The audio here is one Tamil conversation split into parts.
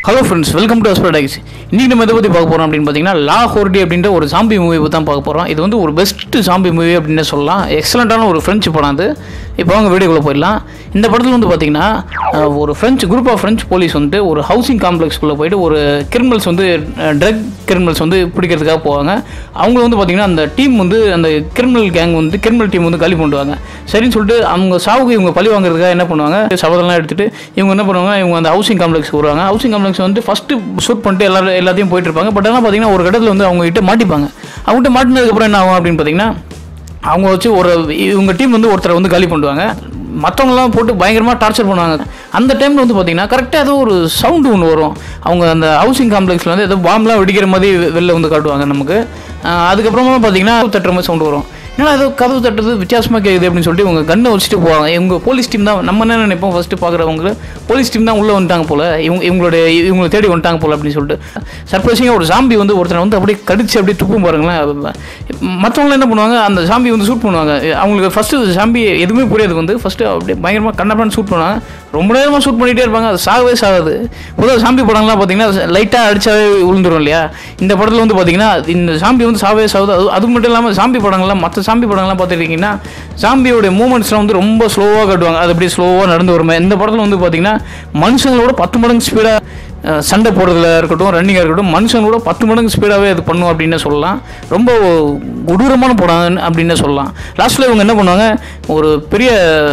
ஹலோ ஃப்ரெண்ட்ஸ் வெல்கம் டு அஸ்பர்டைஸ் இன்றைக்கி நம்ம எதை பற்றி பார்க்க போகிறோம் அப்படின்னு பார்த்தீங்கன்னா லா ஹோர்டி அப்படின்ற ஒரு சாம்பி மூவி பற்றி தான் பார்க்க போகிறோம் இது வந்து ஒரு பெஸ்ட் சாம்பி மூவி அப்படின்னு சொல்லலாம் எக்ஸலண்ட்டான ஒரு ஃப்ரெஞ்சு படம் அது இப்போ அவங்க வீடியோக்குள்ளே போயிடலாம் இந்த படத்தில் வந்து பார்த்தீங்கன்னா அஹ், ஒரு French group of French police வந்து ஒரு ஹவுசிங் காம்ப்ளெக்ஸ்குள்ளே போயிட்டு ஒரு கிரிமினல்ஸ் வந்து ட்ரக் கிரிமினல்ஸ் வந்து பிடிக்கிறதுக்காக போவாங்க அவங்க வந்து பார்த்தீங்கன்னா அந்த டீம் வந்து அந்த கிரிமினல் கேங் வந்து கிரிமினல் டீம் வந்து காலி பண்ணுவாங்க சரின்னு சொல்லிட்டு அவங்க சாவுக்கு இவங்க பழி வாங்குறதுக்காக என்ன பண்ணுவாங்க சபதம்லாம் எடுத்துட்டு இவங்க என்ன பண்ணுவாங்க இவங்க அந்த ஹவுசிங் காம்ப்ளெக்ஸ் வருவாங்க ஹவுசிங் காம்ப்ளெக்ஸ் வந்து ஃபஸ்ட்டு ஷூட் பண்ணிட்டு எல்லாரும் எல்லாத்தையும் போயிட்டு இருப்பாங்க பட் ஆனால் பார்த்தீங்கன்னா ஒரு கட்டத்தில் வந்து அவங்க கிட்ட மாட்டிப்பாங்க அவங்ககிட்ட மாட்டினதுக்கப்புறம் என்ன ஆகும் அப்படின்னு பார்த்தீங்கன்னா அவங்க வச்சு ஒரு இவங்க டீம் வந்து ஒருத்தரை வந்து காலி பண்ணுவாங்க மற்றவங்களாம் போட்டு பயங்கரமாக டார்ச்சர் பண்ணுவாங்க அந்த டைமில் வந்து பார்த்தீங்கன்னா கரெக்டாக ஏதோ ஒரு சவுண்டு ஒன்று வரும் அவங்க அந்த ஹவுசிங் காம்ப்ளெக்ஸில் வந்து ஏதோ பாம்லாம் வெடிக்கிற மாதிரி வெ- வெளில வந்து காட்டுவாங்க நமக்கு ஆஹ் அதுக்கப்புறமா பார்த்தீங்கன்னா தட்டுற மாதிரி சவுண்டு வரும் ஏன்னா ஏதோ கதவு தட்டுறது வித்தியாசமாக கேட்குது அப்படின்னு சொல்லிட்டு இவங்க கண்ணை வச்சுட்டு போவாங்க இவங்க போலீஸ் டீம் தான் நம்ம என்ன நினைப்போம் ஃபஸ்ட்டு பார்க்குறவங்க போலீஸ் டீம் தான் உள்ளே வந்துட்டாங்க போல் இவங்க இவங்களுடைய இவங்களை தேடி வந்துட்டாங்க போல் அப்படின்னு சொல்லிட்டு சர்ப்ரைசிங்காக ஒரு சாம்பி வந்து ஒருத்தனை வந்து அப்படியே கடிச்சு அப்படியே துப்பும் பாருங்களேன் மற்றவங்க என்ன பண்ணுவாங்க அந்த சாம்பி வந்து ஷூட் பண்ணுவாங்க அவங்களுக்கு ஃபஸ்ட்டு சாம்பி எதுவுமே புரியாது வந்து ஃபஸ்ட்டு அப்படியே பயங்கரமாக கண்ணப்படான்னு ஷூட் பண்ணுவாங்க ரொம்ப நேரமாக ஷூட் பண்ணிகிட்டே இருப்பாங்க அது சாகவே சாகாது பொதுவாக சாம்பி படங்கள்லாம் பார்த்தீங்கன்னா லைட்டாக அடிச்சாவே விழுந்துரும் இல்லையா இந்த படத்தில் வந்து பார்த்தீங்கன்னா இந்த சாம்பி வந்து சாவே சாகுது அது அது மட்டும் இல்லாமல் சாம்பி படங்கள்லாம் மற்ற சாம்பி படங்கள்லாம் பார்த்துருக்கீங்கன்னா சாம்பியோட மூமெண்ட்ஸ்லாம் வந்து ரொம்ப ஸ்லோவாக காட்டுவாங்க அது அப்படியே ஸ்லோவாக நடந்து வருமே இந்த படத்தில் வந்து பார்த்தீங்கன்னா மனுஷங்களோட பத்து மடங்கு ஸ்பீடாக சண்டை போடுறதுல இருக்கட்டும் ரன்னிங்காக இருக்கட்டும் மனுஷங்களோட பத்து மடங்கு ஸ்பீடாகவே அது பண்ணும் அப்படின்னு சொல்லலாம் ரொம்ப கொடூரமான படம் அப்படின்னு சொல்லலாம் லாஸ்ட்டில் இவங்க என்ன பண்ணுவாங்க ஒரு பெரிய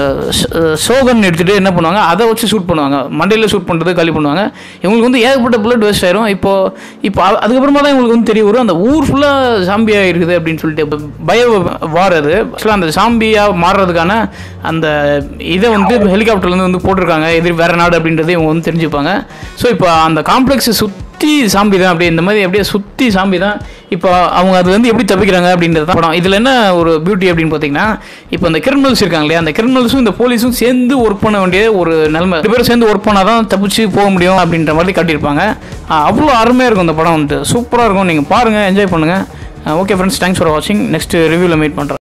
சோகன் எடுத்துகிட்டு என்ன பண்ணுவாங்க அதை வச்சு ஷூட் பண்ணுவாங்க மண்டையில் ஷூட் பண்ணுறது காலி பண்ணுவாங்க இவங்களுக்கு வந்து ஏகப்பட்ட புல்லட் வேஸ்ட் ஆயிரும் இப்போ இப்போ அ- அதுக்கப்புறமா தான் இவங்களுக்கு வந்து தெரிய வரும் அந்த ஊர் ஃபுல்லாக சாம்பியாக இருக்குது அப்படின்னு சொல்லிட்டு இப்ப பய வார் அது ஆக்சுவலாக அந்த சாம்பியாக மாறுறதுக்கான அந்த இதை வந்து ஹெலிகாப்டர்லேருந்து வந்து போட்டிருக்காங்க எதிர் வேற நாடு அப்படின்றத இவங்க வந்து தெரிஞ்சுப்பாங்க ஸோ இப்போ அந்த காம்ப்ளெக்ஸ் சுற்றி சாம்பி தான் அப்படியே இந்த மாதிரி அப்படியே சுற்றி சாம்பி தான் இப்போ அவங்க அது வந்து எப்படி தப்பிக்கிறாங்க அப்படின்றது தான் படம் இதில் என்ன ஒரு பியூட்டி அப்படின்னு பார்த்தீங்கன்னா இப்போ அந்த கிரிமினல்ஸ் இருக்காங்க இல்லையா அந்த கிரிமினல்ஸும் இந்த போலீஸும் சேர்ந்து ஒர்க் பண்ண வேண்டிய ஒரு நிலைமை ரெண்டு பேரும் சேர்ந்து ஒர்க் பண்ணால் தான் தப்பிச்சு போக முடியும் அப்படின்ற மாதிரி காட்டியிருப்பாங்க ஆஹ் அவ்வளோ அருமையாக இருக்கும் இந்த படம் வந்துட்டு சூப்பராக இருக்கும் நீங்கள் பாருங்கள் என்ஜாய் பண்ணுங்கள் ஓகே ஃப்ரெண்ட்ஸ் தேங்க்ஸ் ஃபார் வாட்சிங் நெக்ஸ்ட் ரிவ்யூவில் மீட் பண்ணுறேன்